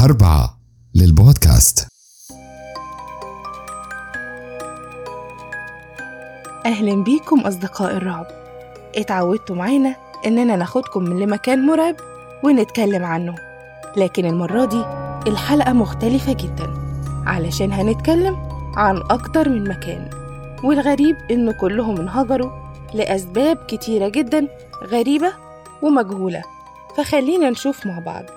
أربعة للبودكاست أهلا بيكم أصدقاء الرعب اتعودتوا معانا إننا ناخدكم من لمكان مرعب ونتكلم عنه لكن المرة دي الحلقة مختلفة جدا علشان هنتكلم عن أكتر من مكان والغريب إن كلهم انهجروا لأسباب كتيرة جدا غريبة ومجهولة فخلينا نشوف مع بعض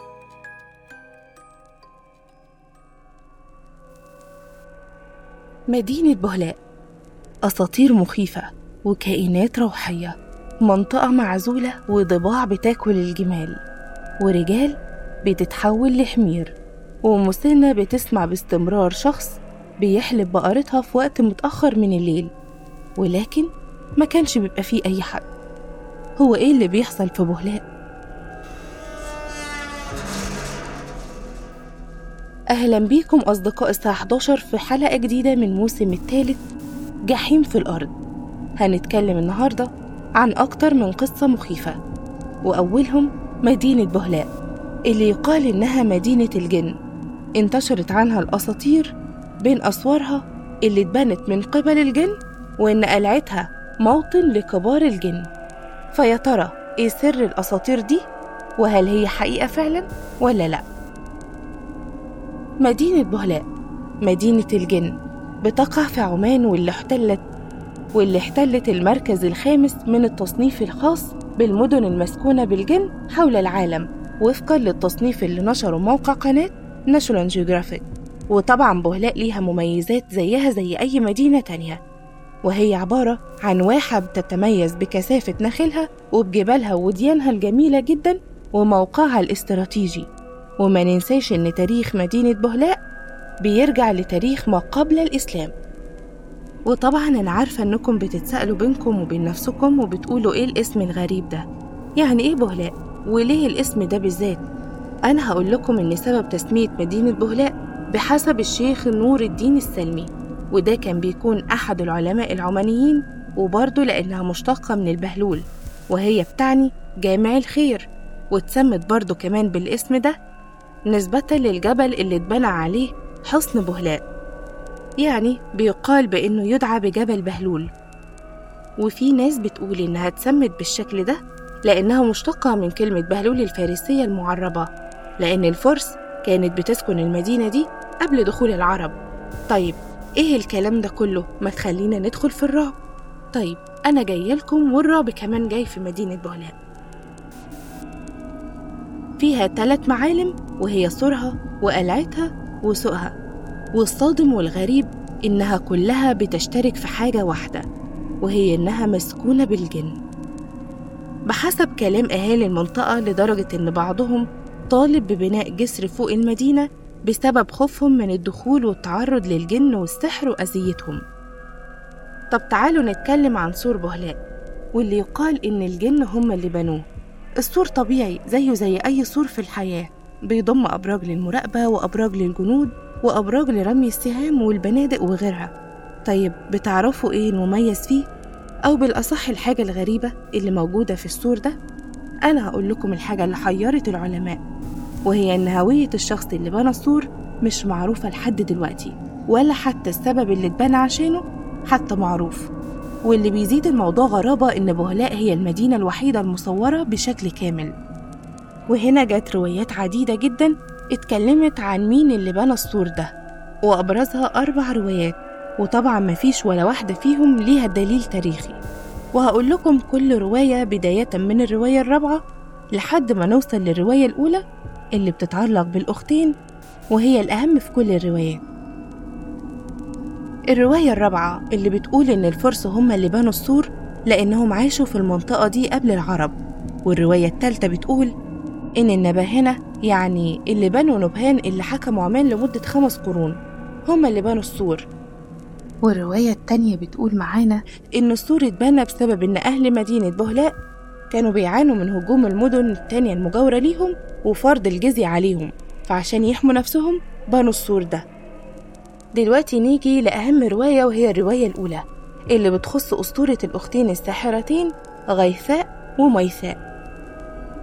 مدينة بهلاء أساطير مخيفة وكائنات روحية منطقة معزولة وضباع بتاكل الجمال ورجال بتتحول لحمير ومسنة بتسمع باستمرار شخص بيحلب بقرتها في وقت متأخر من الليل ولكن ما كانش بيبقى فيه أي حد هو إيه اللي بيحصل في بهلاء؟ أهلا بيكم أصدقاء الساعة 11 في حلقة جديدة من موسم الثالث جحيم في الأرض هنتكلم النهاردة عن أكتر من قصة مخيفة وأولهم مدينة بهلاء اللي يقال إنها مدينة الجن انتشرت عنها الأساطير بين أسوارها اللي اتبنت من قبل الجن وإن قلعتها موطن لكبار الجن فيا ترى إيه سر الأساطير دي وهل هي حقيقة فعلا ولا لأ مدينة بهلاء مدينة الجن بتقع في عمان واللي احتلت واللي احتلت المركز الخامس من التصنيف الخاص بالمدن المسكونة بالجن حول العالم وفقا للتصنيف اللي نشره موقع قناة ناشونال جيوغرافيك وطبعا بهلاء ليها مميزات زيها زي أي مدينة تانية وهي عبارة عن واحة بتتميز بكثافة نخيلها وبجبالها ووديانها الجميلة جدا وموقعها الاستراتيجي وما ننساش إن تاريخ مدينة بهلاء بيرجع لتاريخ ما قبل الإسلام وطبعا أنا عارفة إنكم بتتسألوا بينكم وبين نفسكم وبتقولوا إيه الاسم الغريب ده يعني إيه بهلاء وليه الاسم ده بالذات أنا هقول لكم إن سبب تسمية مدينة بهلاء بحسب الشيخ نور الدين السلمي وده كان بيكون أحد العلماء العمانيين وبرضه لأنها مشتقة من البهلول وهي بتعني جامع الخير واتسمت برضه كمان بالاسم ده نسبة للجبل اللي اتبنى عليه حصن بهلاء يعني بيقال بإنه يدعى بجبل بهلول وفي ناس بتقول إنها اتسمت بالشكل ده لأنها مشتقة من كلمة بهلول الفارسية المعربة لأن الفرس كانت بتسكن المدينة دي قبل دخول العرب طيب إيه الكلام ده كله ما تخلينا ندخل في الرعب طيب أنا جاي لكم والرعب كمان جاي في مدينة بهلاء فيها ثلاث معالم وهي سورها وقلعتها وسوقها والصادم والغريب إنها كلها بتشترك في حاجة واحدة وهي إنها مسكونة بالجن بحسب كلام أهالي المنطقة لدرجة إن بعضهم طالب ببناء جسر فوق المدينة بسبب خوفهم من الدخول والتعرض للجن والسحر وأذيتهم طب تعالوا نتكلم عن سور بهلاء واللي يقال إن الجن هم اللي بنوه السور طبيعي زيه زي أي سور في الحياة بيضم أبراج للمراقبة وأبراج للجنود وأبراج لرمي السهام والبنادق وغيرها طيب بتعرفوا إيه المميز فيه؟ أو بالأصح الحاجة الغريبة اللي موجودة في السور ده؟ أنا هقول لكم الحاجة اللي حيرت العلماء وهي إن هوية الشخص اللي بنى السور مش معروفة لحد دلوقتي ولا حتى السبب اللي اتبنى عشانه حتى معروف واللي بيزيد الموضوع غرابة إن بهلاء هي المدينة الوحيدة المصورة بشكل كامل وهنا جت روايات عديدة جدا اتكلمت عن مين اللي بنى السور ده وأبرزها أربع روايات وطبعا مفيش ولا واحدة فيهم ليها دليل تاريخي وهقول لكم كل رواية بداية من الرواية الرابعة لحد ما نوصل للرواية الأولى اللي بتتعلق بالأختين وهي الأهم في كل الروايات الرواية الرابعة اللي بتقول إن الفرس هم اللي بنوا السور لأنهم عاشوا في المنطقة دي قبل العرب والرواية التالتة بتقول إن النباهنة يعني اللي بنوا نبهان اللي حكموا عمان لمدة خمس قرون هم اللي بنوا السور والرواية التانية بتقول معانا إن السور اتبنى بسبب إن أهل مدينة بهلاء كانوا بيعانوا من هجوم المدن التانية المجاورة ليهم وفرض الجزية عليهم فعشان يحموا نفسهم بنوا السور ده دلوقتي نيجي لأهم رواية وهي الرواية الأولى اللي بتخص أسطورة الأختين الساحرتين غيثاء وميثاء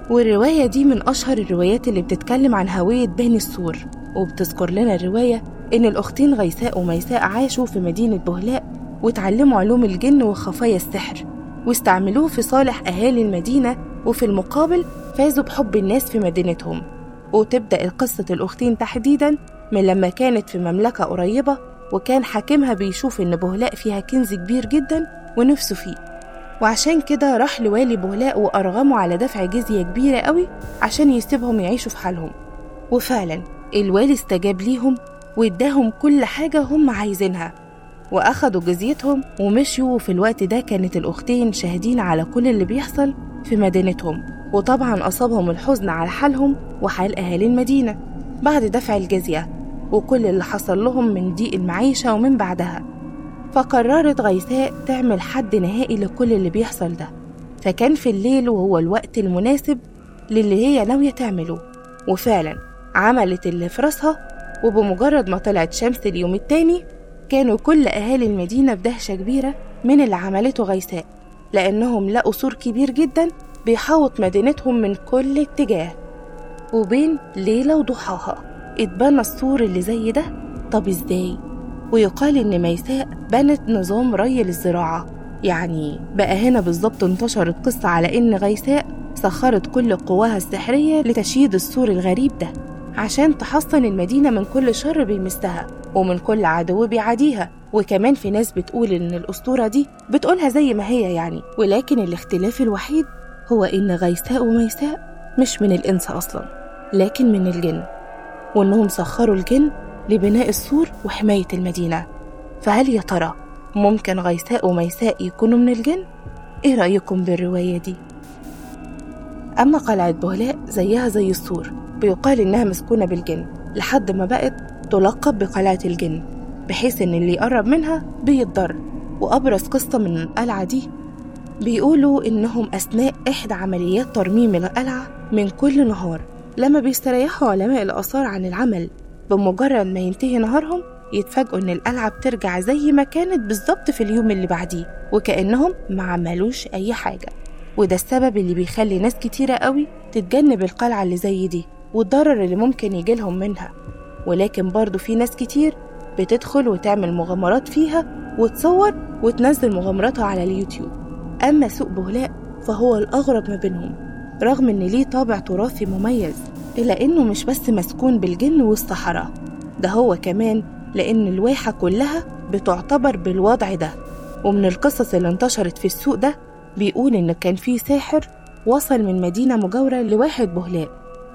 والرواية دي من أشهر الروايات اللي بتتكلم عن هوية بني السور وبتذكر لنا الرواية إن الأختين غيساء وميساء عاشوا في مدينة بهلاء وتعلموا علوم الجن وخفايا السحر واستعملوه في صالح أهالي المدينة وفي المقابل فازوا بحب الناس في مدينتهم وتبدأ قصة الأختين تحديداً من لما كانت في مملكة قريبة وكان حاكمها بيشوف إن بهلاء فيها كنز كبير جدا ونفسه فيه وعشان كده راح لوالي بهلاء وأرغمه على دفع جزية كبيرة قوي عشان يسيبهم يعيشوا في حالهم وفعلا الوالي استجاب ليهم واداهم كل حاجة هم عايزينها وأخدوا جزيتهم ومشيوا وفي الوقت ده كانت الأختين شاهدين على كل اللي بيحصل في مدينتهم وطبعا أصابهم الحزن على حالهم وحال أهالي المدينة بعد دفع الجزية وكل اللي حصل لهم من ضيق المعيشة ومن بعدها فقررت غيثاء تعمل حد نهائي لكل اللي بيحصل ده فكان في الليل وهو الوقت المناسب للي هي ناوية تعمله وفعلا عملت اللي في راسها وبمجرد ما طلعت شمس اليوم التاني كانوا كل أهالي المدينة بدهشة كبيرة من اللي عملته غيثاء لأنهم لقوا سور كبير جدا بيحوط مدينتهم من كل اتجاه وبين ليلة وضحاها اتبنى السور اللي زي ده طب ازاي؟ ويقال إن ميساء بنت نظام ري للزراعة يعني بقى هنا بالظبط انتشرت قصة على إن غيثاء سخرت كل قواها السحرية لتشييد السور الغريب ده عشان تحصن المدينة من كل شر بيمسها ومن كل عدو بيعاديها وكمان في ناس بتقول إن الأسطورة دي بتقولها زي ما هي يعني ولكن الاختلاف الوحيد هو إن غيثاء وميساء مش من الإنس أصلا لكن من الجن وإنهم سخروا الجن لبناء السور وحماية المدينة فهل يا ترى ممكن غيثاء وميساء يكونوا من الجن؟ إيه رأيكم بالرواية دي؟ أما قلعة بهلاء زيها زي السور بيقال إنها مسكونة بالجن لحد ما بقت تلقب بقلعة الجن بحيث إن اللي يقرب منها بيتضر وأبرز قصة من القلعة دي بيقولوا إنهم أثناء إحدى عمليات ترميم القلعة من كل نهار لما بيستريحوا علماء الآثار عن العمل بمجرد ما ينتهي نهارهم يتفاجئوا إن القلعة بترجع زي ما كانت بالظبط في اليوم اللي بعديه وكأنهم ما عملوش أي حاجة وده السبب اللي بيخلي ناس كتيرة قوي تتجنب القلعة اللي زي دي والضرر اللي ممكن يجيلهم منها ولكن برضو في ناس كتير بتدخل وتعمل مغامرات فيها وتصور وتنزل مغامراتها على اليوتيوب أما سوق بهلاء فهو الأغرب ما بينهم رغم إن ليه طابع تراثي مميز إلا إنه مش بس مسكون بالجن والصحراء ده هو كمان لأن الواحة كلها بتعتبر بالوضع ده ومن القصص اللي انتشرت في السوق ده بيقول إن كان في ساحر وصل من مدينة مجاورة لواحد بهلاء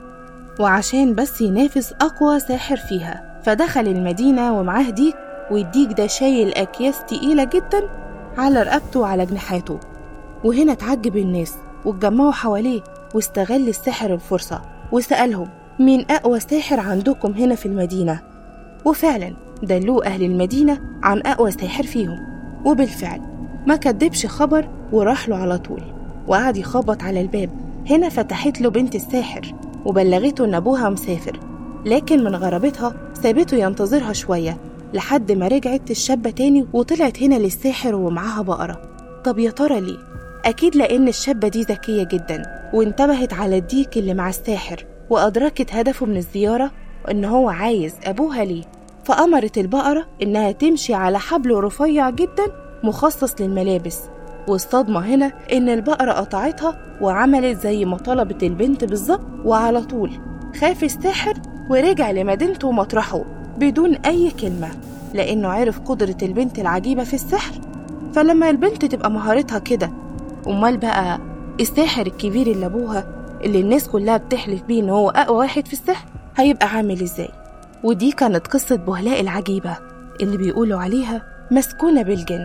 وعشان بس ينافس أقوى ساحر فيها فدخل المدينة ومعاه ديك والديك ده شايل أكياس تقيلة جدا على رقبته وعلى جناحاته وهنا اتعجب الناس واتجمعوا حواليه واستغل الساحر الفرصة وسألهم مين أقوى ساحر عندكم هنا في المدينة وفعلا دلوه أهل المدينة عن أقوى ساحر فيهم وبالفعل ما كدبش خبر وراح له على طول وقعد يخبط على الباب هنا فتحت له بنت الساحر وبلغته إن أبوها مسافر لكن من غرابتها سابته ينتظرها شوية لحد ما رجعت الشابة تاني وطلعت هنا للساحر ومعاها بقرة طب يا ترى ليه؟ أكيد لأن الشابة دي ذكية جدا وانتبهت على الديك اللي مع الساحر وأدركت هدفه من الزيارة إن هو عايز أبوها ليه فأمرت البقرة إنها تمشي على حبل رفيع جدا مخصص للملابس والصدمة هنا إن البقرة قطعتها وعملت زي ما طلبت البنت بالظبط وعلى طول خاف الساحر ورجع لمدينته ومطرحه بدون أي كلمة لأنه عرف قدرة البنت العجيبة في السحر فلما البنت تبقى مهارتها كده أمال بقى الساحر الكبير اللي أبوها اللي الناس كلها بتحلف بيه إن هو أقوى واحد في السحر هيبقى عامل إزاي ودي كانت قصة بهلاء العجيبة اللي بيقولوا عليها مسكونة بالجن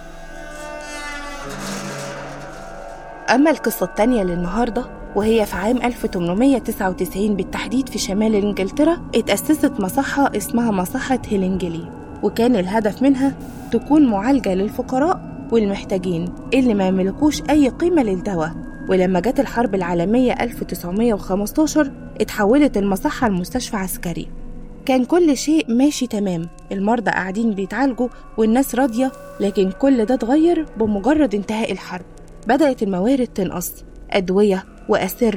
أما القصة التانية للنهاردة وهي في عام 1899 بالتحديد في شمال إنجلترا اتأسست مصحة اسمها مصحة هيلينجلي وكان الهدف منها تكون معالجة للفقراء والمحتاجين اللي ما يملكوش أي قيمة للدواء ولما جت الحرب العالمية 1915 اتحولت المصحة لمستشفى عسكري كان كل شيء ماشي تمام المرضى قاعدين بيتعالجوا والناس راضية لكن كل ده اتغير بمجرد انتهاء الحرب بدأت الموارد تنقص أدوية وأسرة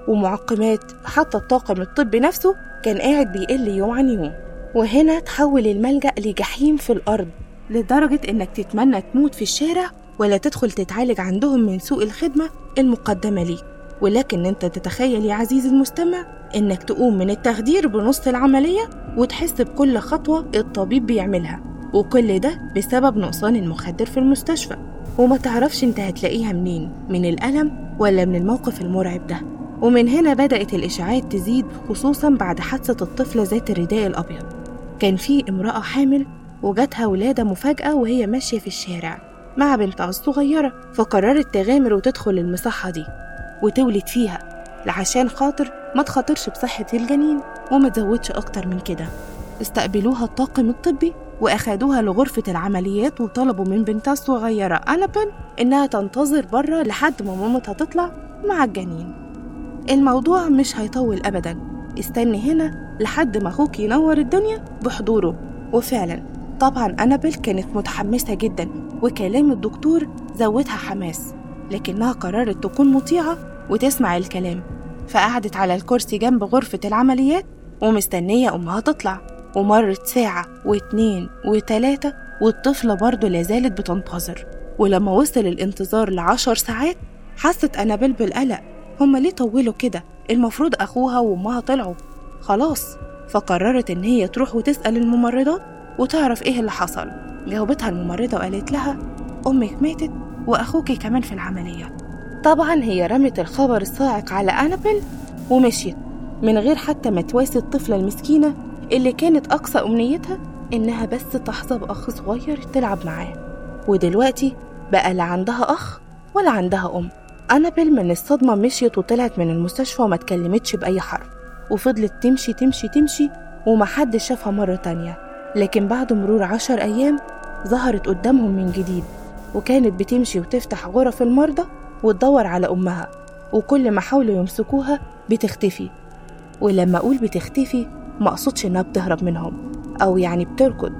ومعقمات حتى الطاقم الطبي نفسه كان قاعد بيقل يوم عن يوم وهنا تحول الملجأ لجحيم في الأرض لدرجة إنك تتمنى تموت في الشارع ولا تدخل تتعالج عندهم من سوء الخدمة المقدمة ليك ولكن انت تتخيل يا عزيزي المستمع انك تقوم من التخدير بنص العملية وتحس بكل خطوة الطبيب بيعملها وكل ده بسبب نقصان المخدر في المستشفى وما تعرفش انت هتلاقيها منين من الألم ولا من الموقف المرعب ده ومن هنا بدأت الإشاعات تزيد خصوصا بعد حادثة الطفلة ذات الرداء الأبيض كان في امرأة حامل وجاتها ولادة مفاجأة وهي ماشية في الشارع مع بنتها الصغيرة فقررت تغامر وتدخل المصحة دي وتولد فيها عشان خاطر ما تخاطرش بصحة الجنين وما تزودش أكتر من كده استقبلوها الطاقم الطبي وأخدوها لغرفة العمليات وطلبوا من بنتها الصغيرة أنابل إنها تنتظر بره لحد ما مامتها تطلع مع الجنين الموضوع مش هيطول أبدا استني هنا لحد ما أخوك ينور الدنيا بحضوره وفعلا طبعا أنابل كانت متحمسة جدا وكلام الدكتور زودها حماس لكنها قررت تكون مطيعة وتسمع الكلام فقعدت على الكرسي جنب غرفة العمليات ومستنية أمها تطلع ومرت ساعة واتنين وتلاتة والطفلة برضه لازالت بتنتظر ولما وصل الانتظار لعشر ساعات حست أنابيل بالقلق هما ليه طولوا كده المفروض أخوها وأمها طلعوا خلاص فقررت إن هي تروح وتسأل الممرضات وتعرف إيه اللي حصل جاوبتها الممرضة وقالت لها أمك ماتت وأخوكي كمان في العملية طبعا هي رمت الخبر الصاعق على أنابل ومشيت من غير حتى ما تواسي الطفلة المسكينة اللي كانت أقصى أمنيتها إنها بس تحظى بأخ صغير تلعب معاه ودلوقتي بقى لا عندها أخ ولا عندها أم أنابل من الصدمة مشيت وطلعت من المستشفى وما اتكلمتش بأي حرف وفضلت تمشي تمشي تمشي ومحدش شافها مرة تانية لكن بعد مرور عشر أيام ظهرت قدامهم من جديد وكانت بتمشي وتفتح غرف المرضى وتدور على أمها وكل ما حاولوا يمسكوها بتختفي ولما أقول بتختفي ما أقصدش إنها بتهرب منهم أو يعني بتركض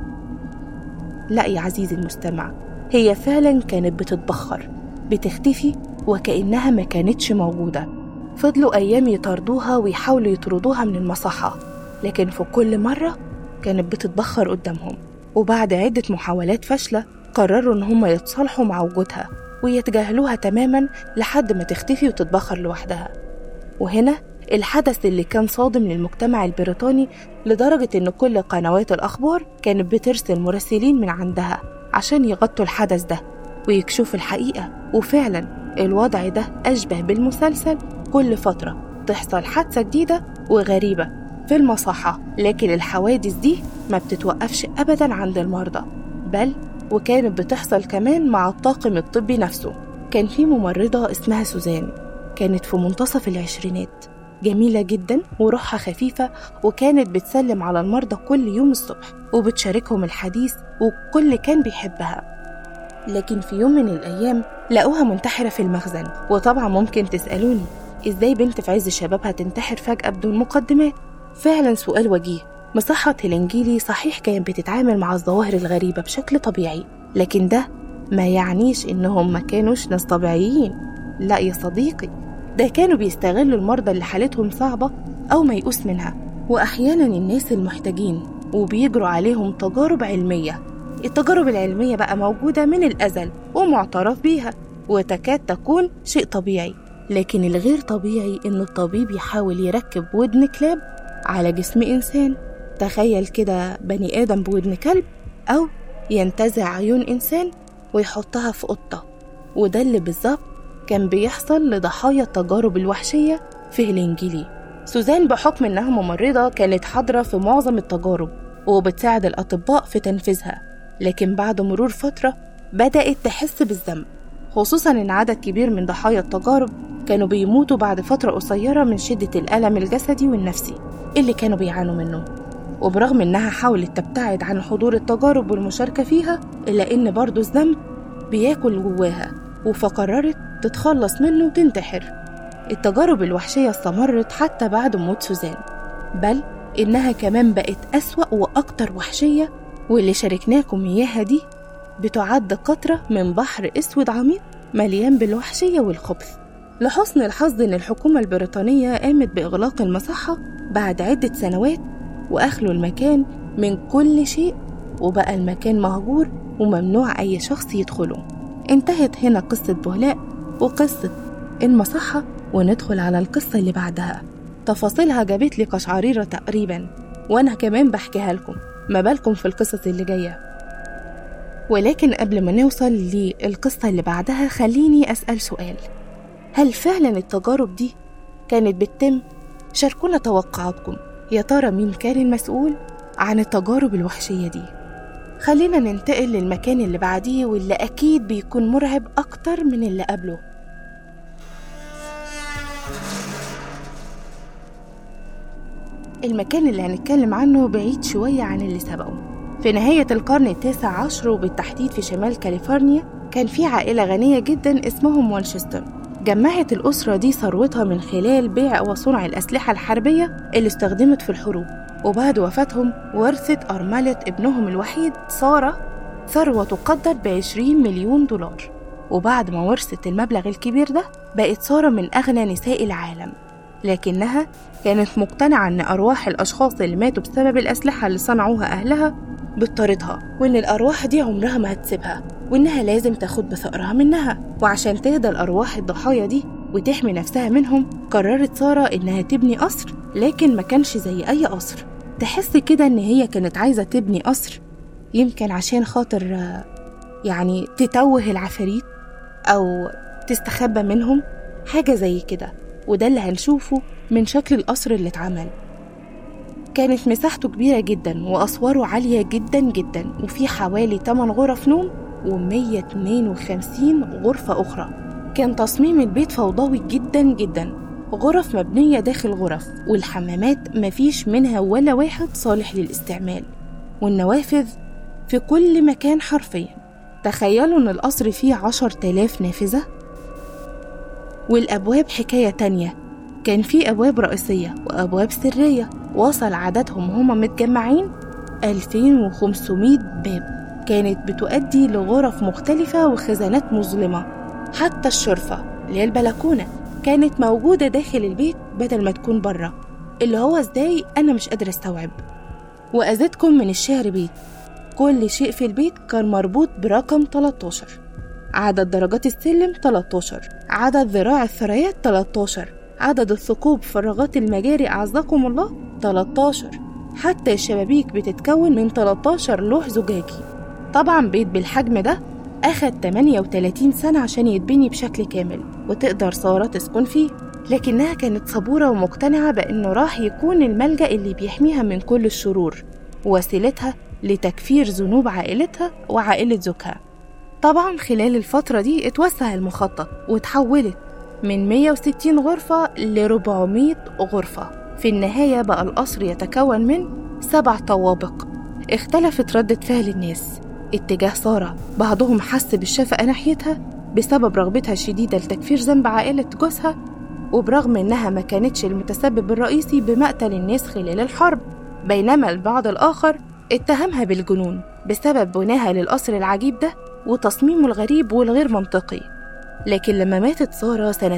لا يا عزيزي المستمع هي فعلا كانت بتتبخر بتختفي وكأنها ما كانتش موجودة فضلوا أيام يطاردوها ويحاولوا يطردوها من المصحة لكن في كل مرة كانت بتتبخر قدامهم وبعد عدة محاولات فاشلة قرروا إن هما يتصالحوا مع وجودها ويتجاهلوها تماما لحد ما تختفي وتتبخر لوحدها وهنا الحدث اللي كان صادم للمجتمع البريطاني لدرجة إن كل قنوات الأخبار كانت بترسل مراسلين من عندها عشان يغطوا الحدث ده ويكشفوا الحقيقة وفعلا الوضع ده أشبه بالمسلسل كل فترة تحصل حادثة جديدة وغريبة في المصحة لكن الحوادث دي ما بتتوقفش أبدا عند المرضى بل وكانت بتحصل كمان مع الطاقم الطبي نفسه كان في ممرضة اسمها سوزان كانت في منتصف العشرينات جميلة جدا وروحها خفيفة وكانت بتسلم على المرضى كل يوم الصبح وبتشاركهم الحديث وكل كان بيحبها لكن في يوم من الأيام لقوها منتحرة في المخزن وطبعا ممكن تسألوني إزاي بنت في عز شبابها تنتحر فجأة بدون مقدمات فعلا سؤال وجيه مصحة الإنجيلي صحيح كانت بتتعامل مع الظواهر الغريبة بشكل طبيعي لكن ده ما يعنيش إنهم ما كانوش ناس طبيعيين لا يا صديقي ده كانوا بيستغلوا المرضى اللي حالتهم صعبة أو ميؤوس منها وأحيانا الناس المحتاجين وبيجروا عليهم تجارب علمية التجارب العلمية بقى موجودة من الأزل ومعترف بيها وتكاد تكون شيء طبيعي لكن الغير طبيعي إن الطبيب يحاول يركب ودن كلاب على جسم إنسان تخيل كده بني آدم بودن كلب أو ينتزع عيون إنسان ويحطها في قطة وده اللي بالظبط كان بيحصل لضحايا التجارب الوحشية في الإنجيلي سوزان بحكم إنها ممرضة كانت حاضرة في معظم التجارب وبتساعد الأطباء في تنفيذها لكن بعد مرور فترة بدأت تحس بالذنب خصوصا إن عدد كبير من ضحايا التجارب كانوا بيموتوا بعد فترة قصيرة من شدة الألم الجسدي والنفسي اللي كانوا بيعانوا منه وبرغم إنها حاولت تبتعد عن حضور التجارب والمشاركة فيها إلا إن برضه الذنب بياكل جواها فقررت تتخلص منه وتنتحر التجارب الوحشية استمرت حتى بعد موت سوزان بل إنها كمان بقت أسوأ وأكتر وحشية واللي شاركناكم إياها دي بتعد قطرة من بحر أسود عميق مليان بالوحشية والخبث لحسن الحظ إن الحكومة البريطانية قامت بإغلاق المصحة بعد عدة سنوات وأخلوا المكان من كل شيء وبقى المكان مهجور وممنوع أي شخص يدخله انتهت هنا قصة بهلاء وقصة المصحة وندخل على القصة اللي بعدها تفاصيلها جابت لي قشعريرة تقريبا وأنا كمان بحكيها لكم ما بالكم في القصص اللي جاية ولكن قبل ما نوصل للقصة اللي بعدها خليني أسأل سؤال هل فعلا التجارب دي كانت بتتم؟ شاركونا توقعاتكم يا ترى مين كان المسؤول عن التجارب الوحشية دي؟ خلينا ننتقل للمكان اللي بعديه واللي أكيد بيكون مرعب أكتر من اللي قبله المكان اللي هنتكلم عنه بعيد شوية عن اللي سبقه في نهاية القرن التاسع عشر وبالتحديد في شمال كاليفورنيا كان في عائلة غنية جدا اسمهم وانشستر جمعت الأسرة دي ثروتها من خلال بيع وصنع الأسلحة الحربية اللي استخدمت في الحروب وبعد وفاتهم ورثت أرملة ابنهم الوحيد سارة ثروة تقدر بعشرين مليون دولار وبعد ما ورثت المبلغ الكبير ده بقت سارة من أغنى نساء العالم لكنها كانت مقتنعة إن أرواح الأشخاص اللي ماتوا بسبب الأسلحة اللي صنعوها أهلها بتطاردها وإن الأرواح دي عمرها ما هتسيبها وإنها لازم تاخد بثأرها منها وعشان تهدى الأرواح الضحايا دي وتحمي نفسها منهم قررت سارة إنها تبني قصر لكن ما كانش زي أي قصر تحس كده إن هي كانت عايزة تبني قصر يمكن عشان خاطر يعني تتوه العفاريت أو تستخبى منهم حاجة زي كده وده اللي هنشوفه من شكل القصر اللي اتعمل كانت مساحته كبيرة جدا وأسواره عالية جدا جدا وفي حوالي 8 غرف نوم و152 غرفة أخرى كان تصميم البيت فوضوي جدا جدا غرف مبنية داخل غرف والحمامات مفيش منها ولا واحد صالح للاستعمال والنوافذ في كل مكان حرفيا تخيلوا إن القصر فيه عشر تلاف نافذة والأبواب حكاية تانية كان في أبواب رئيسية وأبواب سرية وصل عددهم هما متجمعين 2500 باب كانت بتؤدي لغرف مختلفة وخزانات مظلمة حتى الشرفة اللي هي البلكونة كانت موجودة داخل البيت بدل ما تكون برا اللي هو ازاي أنا مش قادرة استوعب وأزيدكم من الشعر بيت كل شيء في البيت كان مربوط برقم 13 عدد درجات السلم 13 عدد ذراع الثريات 13 عدد الثقوب فراغات المجاري أعزكم الله 13 حتى الشبابيك بتتكون من 13 لوح زجاجي طبعا بيت بالحجم ده أخد 38 سنة عشان يتبني بشكل كامل وتقدر سارة تسكن فيه لكنها كانت صبورة ومقتنعة بأنه راح يكون الملجأ اللي بيحميها من كل الشرور ووسيلتها لتكفير ذنوب عائلتها وعائلة زوجها طبعا خلال الفترة دي اتوسع المخطط وتحولت من 160 غرفة ل 400 غرفة في النهاية بقى القصر يتكون من سبع طوابق اختلفت ردة فعل الناس اتجاه سارة بعضهم حس بالشفقة ناحيتها بسبب رغبتها الشديدة لتكفير ذنب عائلة جوزها وبرغم إنها ما كانتش المتسبب الرئيسي بمقتل الناس خلال الحرب بينما البعض الآخر اتهمها بالجنون بسبب بناها للقصر العجيب ده وتصميمه الغريب والغير منطقي لكن لما ماتت سارة سنة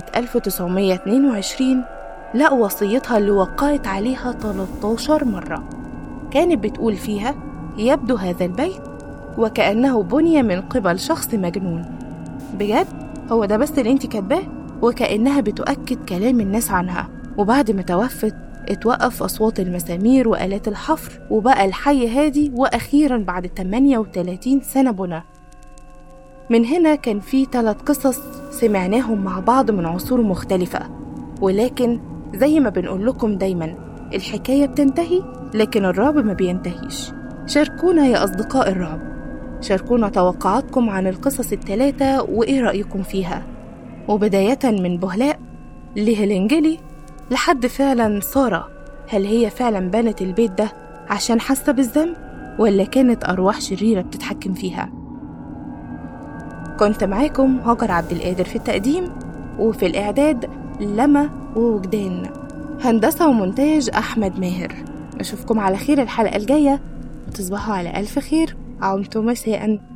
1922 لقوا وصيتها اللي وقعت عليها 13 مرة كانت بتقول فيها يبدو هذا البيت وكأنه بني من قبل شخص مجنون بجد هو ده بس اللي انت كاتباه وكأنها بتؤكد كلام الناس عنها وبعد ما توفت اتوقف أصوات المسامير وآلات الحفر وبقى الحي هادي وأخيرا بعد 38 سنة بنى من هنا كان في ثلاث قصص سمعناهم مع بعض من عصور مختلفة ولكن زي ما بنقول لكم دايما الحكاية بتنتهي لكن الرعب ما بينتهيش شاركونا يا أصدقاء الرعب شاركونا توقعاتكم عن القصص الثلاثة وإيه رأيكم فيها وبداية من بهلاء لهلنجلي لحد فعلا سارة هل هي فعلا بنت البيت ده عشان حاسة بالذنب ولا كانت أرواح شريرة بتتحكم فيها كنت معاكم هاجر عبد القادر في التقديم وفي الإعداد لما ووجدان هندسة ومونتاج أحمد ماهر أشوفكم على خير الحلقة الجاية تصبحوا على ألف خير عمتم مساءً